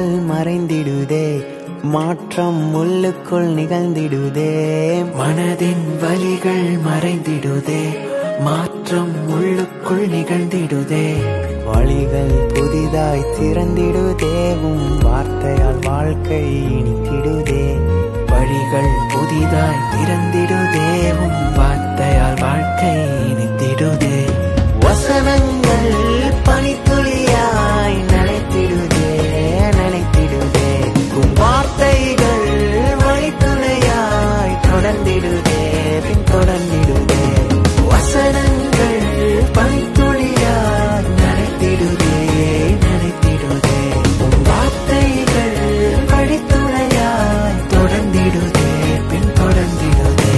வழிகள் மறைந்திடுதே மாற்றம் உள்ளுக்குள் நிகழ்ந்திடுதே மனதின் வலிகள் மறைந்திடுதே மாற்றம் உள்ளுக்குள் நிகழ்ந்திடுதே வழிகள் புதிதாய் திறந்திடுதேவும் வார்த்தையால் வாழ்க்கை இனித்திடுதே வழிகள் புதிதாய் திறந்திடுதேவும் வார்த்தையால் வாழ்க்கை இனித்திடுதே வசனங்கள் பனித்துளியாய் நனைத்திடுதே நனைத்திடுதே உன் வார்த்தைகள் வழித்துணையாய் தொடர்ந்திடுதே பின் தொடர்ந்திடுதே வசனங்கள் பனித்துளியாய் நனைத்திடுதே நனைத்திடுதே உன் வார்த்தைகள் வழித்துணையாய் தொடர்ந்திடுதே பின் தொடர்ந்திடுதே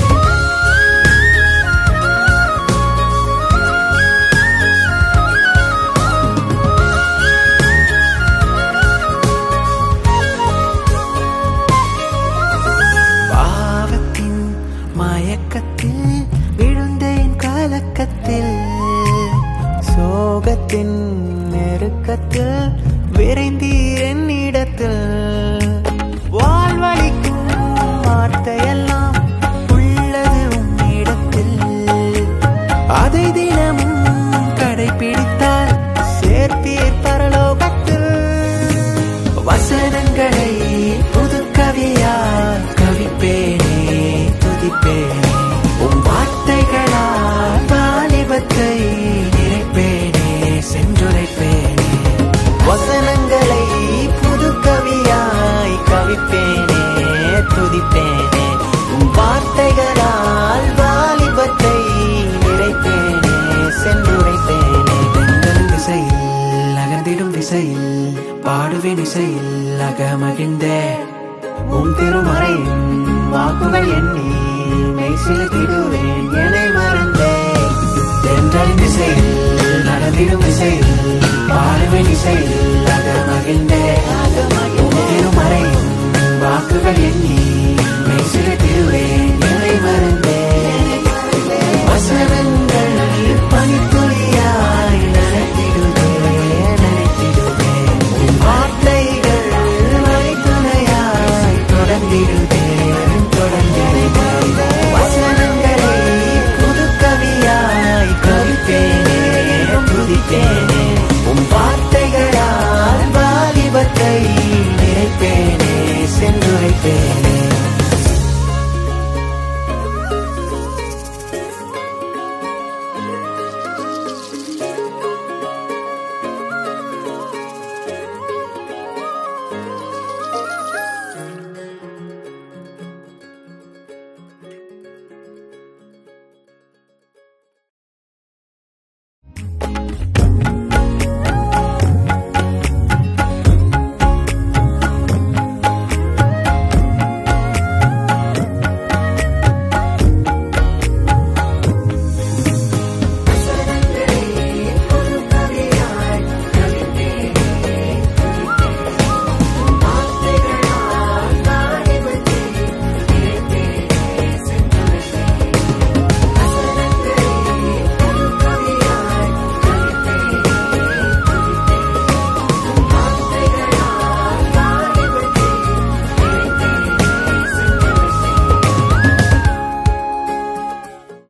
பாவத்தின் மயக்கத்தில் விழுந்தேன் கலக்கத்தில் சோகத்தின் நெருக்கத்தில் விரைந்தீர் என்னிடத்தில் வாழ்வழிக்கும் வார்த்தையெல்லாம் உள்ளது உன்னிடத்தில் அதை தினமும் கடைபிடித்தால் சேர்ப்பீர் பரலோகத்தில் வசனங்களை புது கவியால் கவிப்பேனே துதிப்பேனே உன் வார்த்தைகளால் வாலிபத்தை நிறைப்பேனே சென்றுரைப்பேனே வசனங்களை புது கவியாய் கவிப்பேனே துதிப்பேனே உன் வார்த்தைகளால் வாலிபத்தை நிறைப்பேனே சென்றுரைப்பேனே பெண்கள் திசையில் நகர்ந்திடும் விசையில் பாடுவேன் இசையில் அகமகிழ்ந்தே உம் திருமறையின் வாக்குகள் எண்ணி மெய் செலுத்திடுவேன் என்னை மறந்தேன் தென்றல் திசையில் நடந்திடும் இசையில் பாடுவேன் இசையில் அகமகிழ்ந்தே